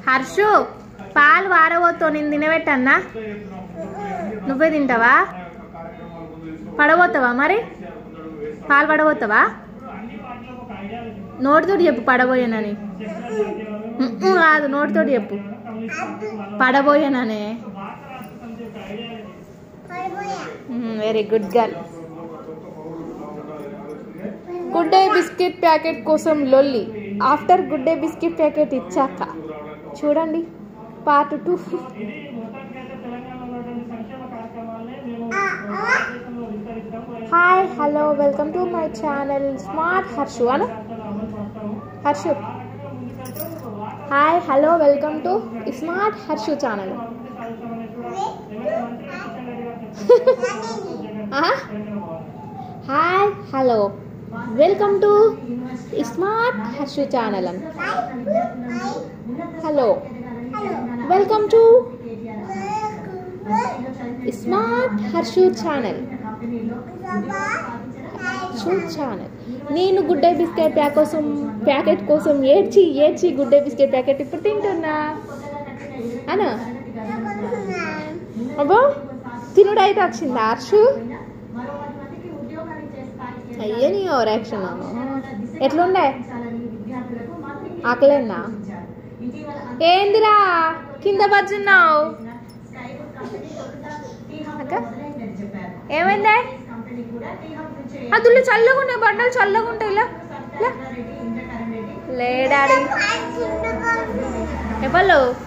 హర్షు పాలు వారబోతో నేను తినబెట్టన్నా నువ్వే తింటావా పడబోతావా మరి పాలు పడబోతావా నోటితోటి చెప్పు పడబోయానని ఉమ్మ్ కాదు నోటితోటి చెప్పు పడబోయాననే very good girl Good Day biscuit packet కోసం లొల్లి after Good Day biscuit packet ఇచ్చాక చూడండి part two hi hello welcome to my channel smart Harshu అను Harshu hi hello welcome to smart Harshu channel hi hello welcome to smart Harshu channel అని hello welcome to smart Harshu channel షూ channel నేను Good Day biscuit pack కోసం packet కోసం ఏడ్చి ఏడ్చి good Day biscuit packet ఇప్పుడు తింటున్నా అనా అబ్బో తినుడు అయితే వచ్చిందా హర్షు అయ్యో నీ ఓవర్ యాక్షన్ ఎట్లుండే ఆకలేనా ఏందిరా కింద పచ్చున్నావు అక్క ఏమైందే అదులు చల్లగా ఉన్నాయి బండలు చల్లగా ఉంటాయి ఇలా ఇలా. లే డాడీ ఎవరు